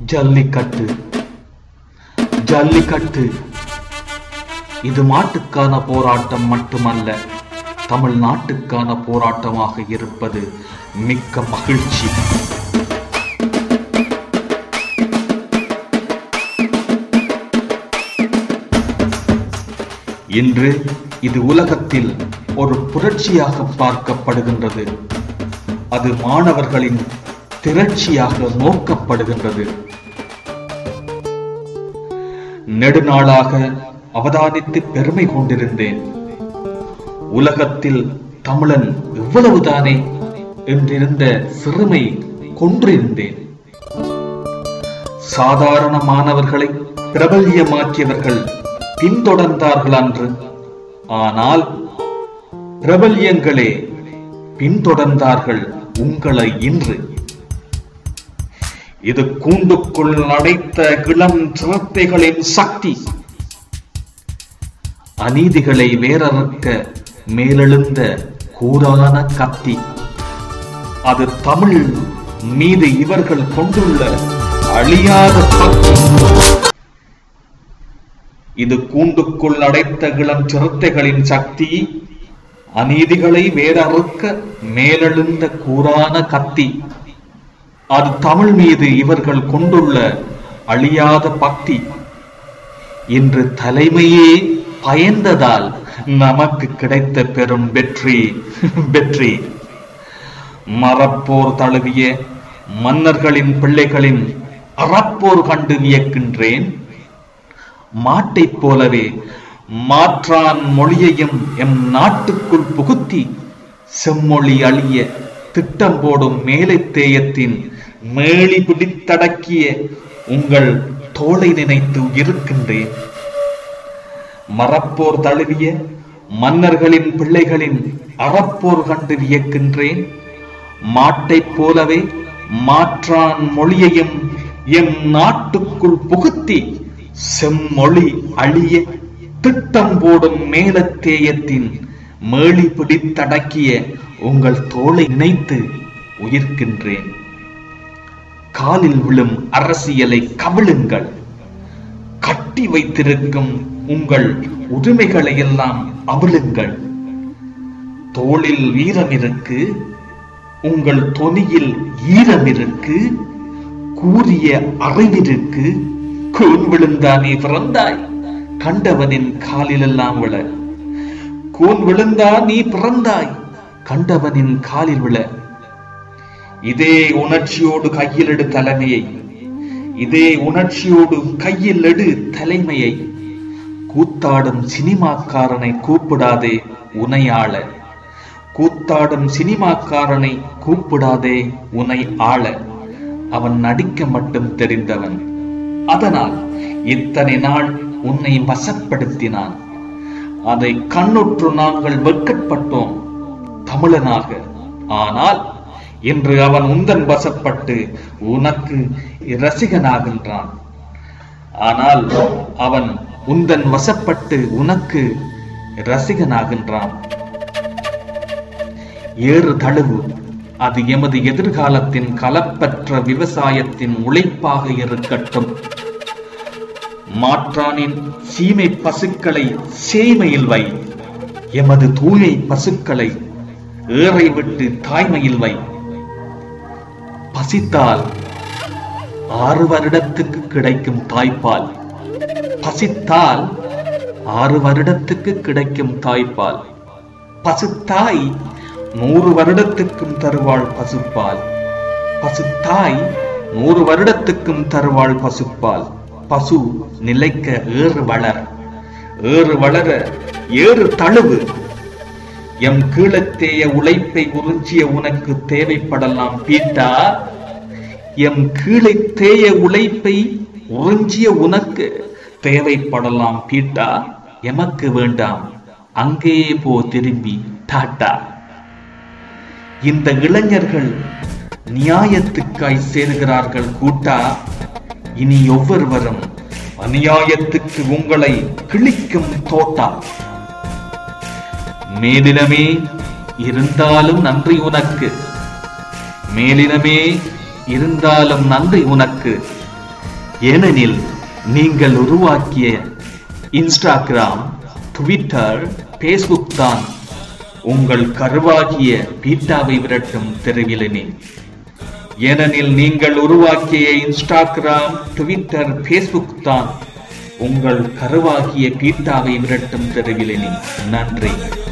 ஜல்லிக்கட்டு ஜல்லிக்கட்டு இது மாட்டுக்கான போராட்டம் மட்டுமல்ல தமிழ்நாட்டுக்கான போராட்டமாக இருப்பது மிக்க மகிழ்ச்சி இன்று இது உலகத்தில் ஒரு புரட்சியாக பார்க்கப்படுகின்றது அது மாணவர்களின் திரட்சியாக நோக்கப்படுகின்றது நெடுநாளாக அவதானித்து பெருமை கொண்டிருந்தேன் உலகத்தில் தமிழன் இவ்வளவுதானே என்றிருந்த சிறுமை கொன்றிருந்தேன் சாதாரண மாணவர்களை பிரபல்யமாக்கியவர்கள் பின்தொடர்ந்தார்கள் அன்று ஆனால் பிரபல்யங்களே பின்தொடர்ந்தார்கள் உங்களை இன்று இது கூண்டுக்குள் அடைத்த இளம் சிறுத்தைகளின் சக்தி அநீதிகளை வேறறுக்க மேலெழுந்த கூரான கத்தி அது தமிழ் மீது இவர்கள் கொண்டுள்ள அழியாத பக்தி இது கூண்டுக்குள் அடைத்த இளம் சிறுத்தைகளின் சக்தி அநீதிகளை வேறறுக்க மேலெழுந்த கூரான கத்தி அது தமிழ் மீது இவர்கள் கொண்டுள்ள அழியாத பக்தி இன்று தலைமையே பயந்ததால் நமக்கு கிடைத்த பெரும் வெற்றி வெற்றி மரப்போர் தழுவிய மன்னர்களின் பிள்ளைகளின் அறப்போர் கண்டு வியக்கின்றேன் மாட்டைப் போலவே மாற்றான் மொழியையும் எம் நாட்டுக்குள் புகுத்தி செம்மொழி அழிய திட்டம் போடும் மேலை தேயத்தின் மேலி பிடித்தடக்கிய உங்கள் தோளை நினைத்து இருக்கின்றேன் மரப்போர் தழுவிய மன்னர்களின் பிள்ளைகளின் அறப்போர் கண்டு வியக்கின்றேன் மாட்டைப் போலவே மாற்றான் மொழியையும் எம் நாட்டுக்குள் புகுத்தி செம்மொழி அழிய திட்டம் போடும் மேலத்தேயத்தின் மேளி பிடித்தடக்கிய உங்கள் தோளை நினைத்து உயிர்க்கின்றேன் காலில் விழும் அரசியலை கவிழுங்கள் கட்டி வைத்திருக்கும் உங்கள் உரிமைகளை எல்லாம் அவிழுங்கள் தோளில் வீரம் இருக்கு உங்கள் தொனியில் ஈரம் இருக்கு கூறிய அறிவிருக்கு கூன் விழுந்தா நீ பிறந்தாய் கண்டவனின் காலிலெல்லாம் விழ கூன் விழுந்தா நீ பிறந்தாய் கண்டவனின் காலில் விழ இதே உணர்ச்சியோடு கையில் எடு தலைமையை இதே உணர்ச்சியோடு கையில் எடு தலைமையை கூத்தாடும் சினிமாக்காரனை கூப்பிடாதே உனையாள கூத்தாடும் சினிமாக்காரனை கூப்பிடாதே உனை ஆள அவன் நடிக்க மட்டும் தெரிந்தவன் அதனால் இத்தனை நாள் உன்னை வசப்படுத்தினான் அதை கண்ணுற்று நாங்கள் வெட்கப்பட்டோம் தமிழனாக ஆனால் இன்று அவன் உந்தன் வசப்பட்டு உனக்கு ரசிகனாகின்றான் ஆனால் அவன் உந்தன் வசப்பட்டு உனக்கு ரசிகனாகின்றான் ஏறு தழுவு அது எமது எதிர்காலத்தின் கலப்பற்ற விவசாயத்தின் உழைப்பாக இருக்கட்டும் மாற்றானின் சீமை பசுக்களை சேமையில் வை எமது தூயை பசுக்களை ஏறை விட்டு தாய்மையில் வை பசித்தால் ஆறு வருடத்துக்கு கிடைக்கும் தாய்ப்பால் பசித்தால் ஆறு வருடத்துக்கு கிடைக்கும் தாய்ப்பால் பசுத்தாய் நூறு வருடத்துக்கும் தருவாள் பசுப்பால் பசுத்தாய் நூறு வருடத்துக்கும் தருவாள் பசுப்பால் பசு நிலைக்க ஏறு வளர் ஏறு வளர ஏறு தழுவு எம் கீழத்தேய உழைப்பை உறிஞ்சிய உனக்கு தேவைப்படலாம் பீட்டா எம் கீழே தேய உழைப்பை உறிஞ்சிய உனக்கு தேவைப்படலாம் பீட்டா எமக்கு வேண்டாம் அங்கே போ திரும்பி டாட்டா இந்த இளைஞர்கள் நியாயத்துக்காய் சேருகிறார்கள் கூட்டா இனி ஒவ்வொருவரும் அநியாயத்துக்கு உங்களை கிழிக்கும் தோட்டா மேலினமே இருந்தாலும் நன்றி உனக்கு மேலினமே இருந்தாலும் நன்றி உனக்கு ஏனெனில் நீங்கள் உருவாக்கிய இன்ஸ்டாகிராம் ட்விட்டர் ஃபேஸ்புக் தான் உங்கள் கருவாகிய பீட்டாவை விரட்டும் தெருவிலனே ஏனெனில் நீங்கள் உருவாக்கிய இன்ஸ்டாகிராம் ட்விட்டர் ஃபேஸ்புக் தான் உங்கள் கருவாகிய பீட்டாவை விரட்டும் தெருவிலனே நன்றி